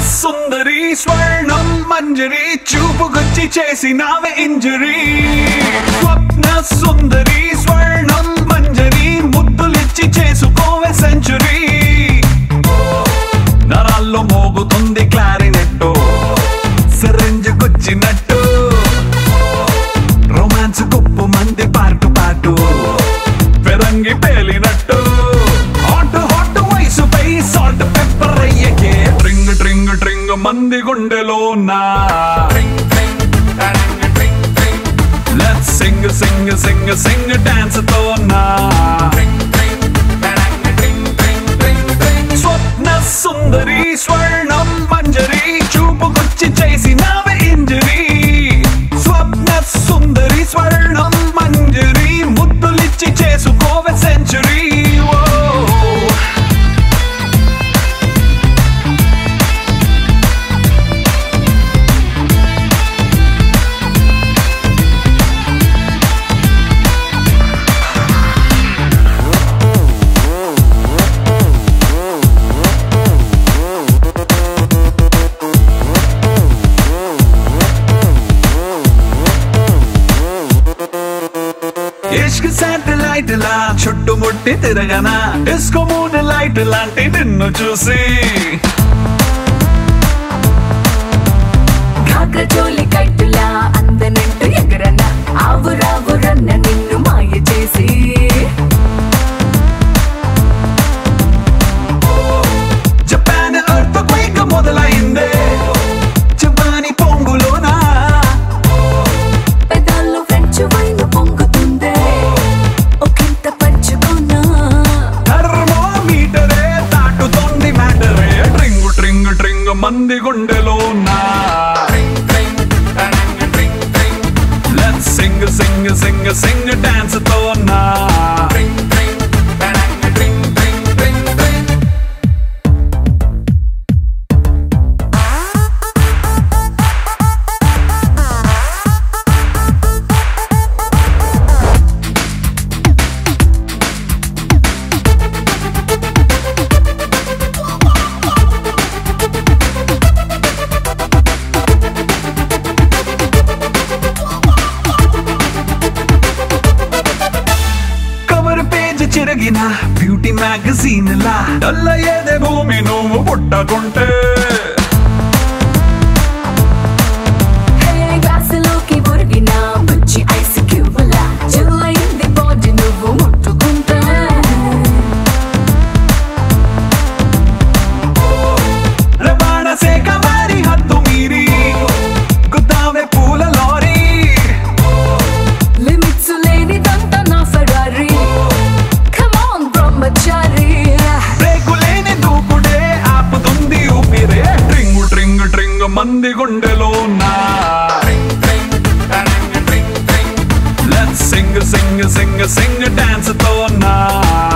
సుందరి స్వర్ణం మంజరి చూపుకొచ్చి చేసినావే ఇంజరీ స్వప్న సుందరి స్వర్ణం మంజరి ముద్దులిచ్చి చేసుకోవే సెంచురీ నరాల్లో మోగుతుంది క్లారినెట్టు సిరంజ్ గుచ్చినట్టు రొమాన్స్ కుప్పు మంది పాటు పాటు పెరంగి పేలినట్టు హాట్ హాట్ వయసుపై సాల్ట్ పెప్పర్ అయ్యకే ట్రింగ్ ట్రింగ్ ట్రింగ్ మంది గుండెలో నా let's sing sing sing sing dance తో నా స్వప్న సుందరి స్వర్ణం మంజరి చూపుకొచ్చి చేసినావే ఇంజరీ స్వప్న సుందరి స్వర్ణం మంజరి ముద్దులిచ్చి చేసుకోవే సెంచురీ ఓ ఇష్క్ శాటిలైట్ లా చుట్టుముట్టి తిరగనా డిస్కో మూన్ లైట్ లాంటి నిన్ను చూసి కాకచోలి కట్టులా అందనంటూ ఎగరన ఆవురావురన్న నిన్ను మాయ చేసి జపాన్ ఎర్త్ క్వేక్ మొదలైందే జపాని పొంగులోనా పెదాల్లో ఫ్రెంచ్ వైన్ పొంగుతుందే ఒకంత పంచుకున్నా థర్మోమీటరే దాటుతోంది మ్యాటరే ట్రింగ్ ట్రింగ్ ట్రింగ్ మంది గుండెలోనా let's sing sing sing sing dance తోనా కవర్ పేజ్ చిరగిన బ్యూటీ మ్యాగజైన్ లా డల్ల ఏదే భూమి నువ్వు పుట్టకుంటే హే గ్లాసులోకి ఒరిగిన బుజ్జి ఐస్ క్యూబులా చిల్లయింది బాడీ నువ్వు ముట్టుకుంటే రవాణా శాఖ వారి హద్దు మీరి గుద్దామే పూల లారీ లిమిట్స్ లేనిదంతా నా ఫెరారీ కమ్ ఆన్ బ్రహ్మచారి బ్రేకు లేని దూకుడే ఆపుతుంది ఊపిరే ట్రింగ్ ట్రింగ్ ట్రింగ్ మంది గుండెలో నా let's sing sing sing sing dance తో నా